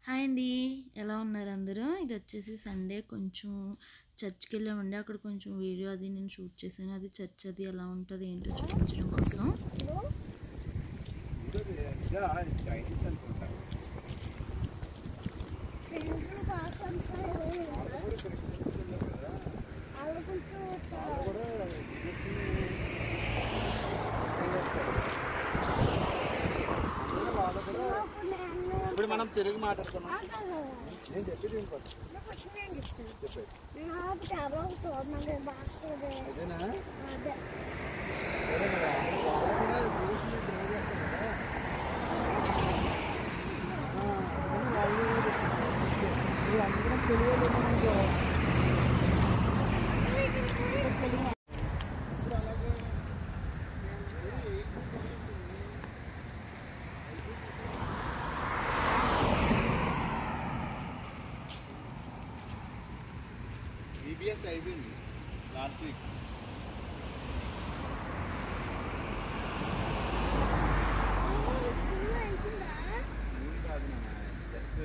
hi అండి ఎలా ఉన్నారు అందరూ ఇది వచ్చేసి సండే కొంచెం చర్చ్కి వెళ్ళామండి అక్కడ కొంచెం వీడియో అది నేను షూట్ చేశాను అది చర్చ్ అది ఎలా ఉంటుంది ఏంటో చూపించడం కోసం ఇప్పుడు మనం తెలుగు మాట్లాడుతున్నాం అదేనా బీబీఎస్ అయిపోయింది లాస్ట్ వీక్ ఏం కాదు నాన్న జస్ట్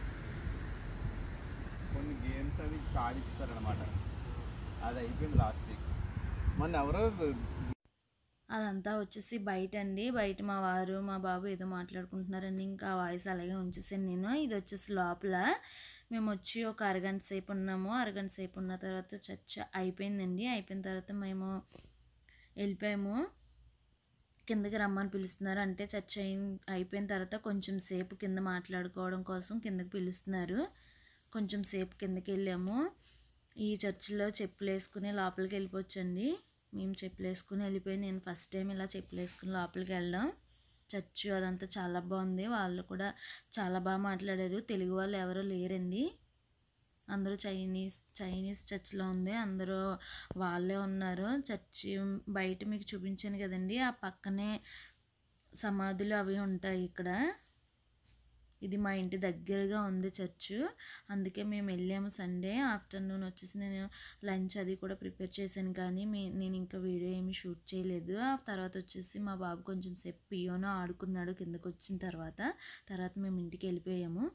కొన్ని గేమ్స్ అవి ఆడిస్తారనమాట అది అయిపోయింది లాస్ట్ వీక్ మొన్న ఎవరో అదంతా వచ్చేసి బయట అండి బయట మా వారు మా బాబు ఏదో మాట్లాడుకుంటున్నారండి ఇంకా ఆ వాయిస్ అలాగే ఉంచేసాను నేను ఇది వచ్చేసి లోపల మేము వచ్చి ఒక అరగంట సేపు ఉన్నాము అరగంట సేపు ఉన్న తర్వాత చర్చ అయిపోయిందండి అయిపోయిన తర్వాత మేము వెళ్ళిపోయాము కిందకి రమ్మని పిలుస్తున్నారు అంటే చర్చ అయిన అయిపోయిన తర్వాత కొంచెం సేపు కింద మాట్లాడుకోవడం కోసం కిందకి పిలుస్తున్నారు కొంచెం సేపు కిందకి వెళ్ళాము ఈ చర్చిలో చెప్పులు వేసుకుని లోపలికి వెళ్ళిపోవచ్చండి మేము చెప్పులు వేసుకుని వెళ్ళిపోయి నేను ఫస్ట్ టైం ఇలా చెప్పులు వేసుకుని లోపలికి వెళ్ళాం చర్చ్ అదంతా చాలా బాగుంది వాళ్ళు కూడా చాలా బాగా మాట్లాడారు తెలుగు వాళ్ళు ఎవరో లేరండి అందరూ చైనీస్ చైనీస్ చర్చ్లో ఉంది అందరూ వాళ్ళే ఉన్నారు చర్చి బయట మీకు చూపించాను కదండి ఆ పక్కనే సమాధులు అవి ఉంటాయి ఇక్కడ ఇది మా ఇంటి దగ్గరగా ఉంది చర్చ్ అందుకే మేము వెళ్ళాము సండే ఆఫ్టర్నూన్ వచ్చేసి నేను లంచ్ అది కూడా ప్రిపేర్ చేశాను కానీ మీ నేను ఇంకా వీడియో ఏమీ షూట్ చేయలేదు ఆ తర్వాత వచ్చేసి మా బాబు కొంచెం సేపు పియోనో ఆడుకున్నాడు కిందకు వచ్చిన తర్వాత తర్వాత మేము ఇంటికి వెళ్ళిపోయాము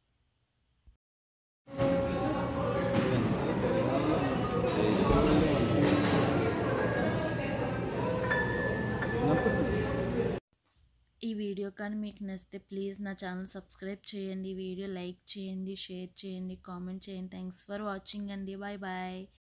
ఈ వీడియో కానీ మీకు నచ్చితే ప్లీజ్ నా ఛానల్ సబ్స్క్రైబ్ చేయండి ఈ వీడియో లైక్ చేయండి షేర్ చేయండి కామెంట్ చేయండి థ్యాంక్స్ ఫర్ వాచింగ్ అండి బాయ్ బాయ్